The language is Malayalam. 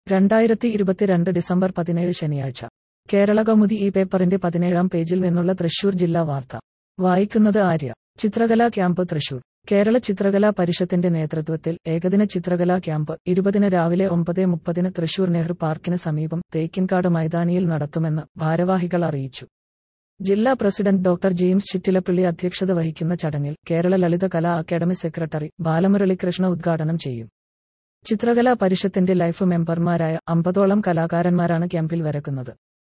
രണ്ടായിരത്തി ഇരുപത്തിരണ്ട് ഡിസംബർ പതിനേഴ് ശനിയാഴ്ച കേരള കൗമുദി ഈ പേപ്പറിന്റെ പതിനേഴാം പേജിൽ നിന്നുള്ള തൃശൂർ ജില്ലാ വാർത്ത വായിക്കുന്നത് ആര്യ ചിത്രകലാ ക്യാമ്പ് തൃശൂർ കേരള ചിത്രകലാ പരിഷത്തിന്റെ നേതൃത്വത്തിൽ ഏകദിന ചിത്രകലാ ക്യാമ്പ് ഇരുപതിന് രാവിലെ ഒമ്പത് മുപ്പതിന് തൃശൂർ നെഹ്റു പാർക്കിന് സമീപം തേക്കിൻകാട് മൈതാനിയിൽ നടത്തുമെന്ന് ഭാരവാഹികൾ അറിയിച്ചു ജില്ലാ പ്രസിഡന്റ് ഡോക്ടർ ജെയിംസ് ചിറ്റിലപ്പള്ളി അധ്യക്ഷത വഹിക്കുന്ന ചടങ്ങിൽ കേരള ലളിത കലാ അക്കാദമി സെക്രട്ടറി ബാലമുരളികൃഷ്ണ ഉദ്ഘാടനം ചെയ്യും ചിത്രകലാ പരിഷത്തിന്റെ ലൈഫ് മെമ്പർമാരായ അമ്പതോളം കലാകാരന്മാരാണ് ക്യാമ്പിൽ വരക്കുന്നത്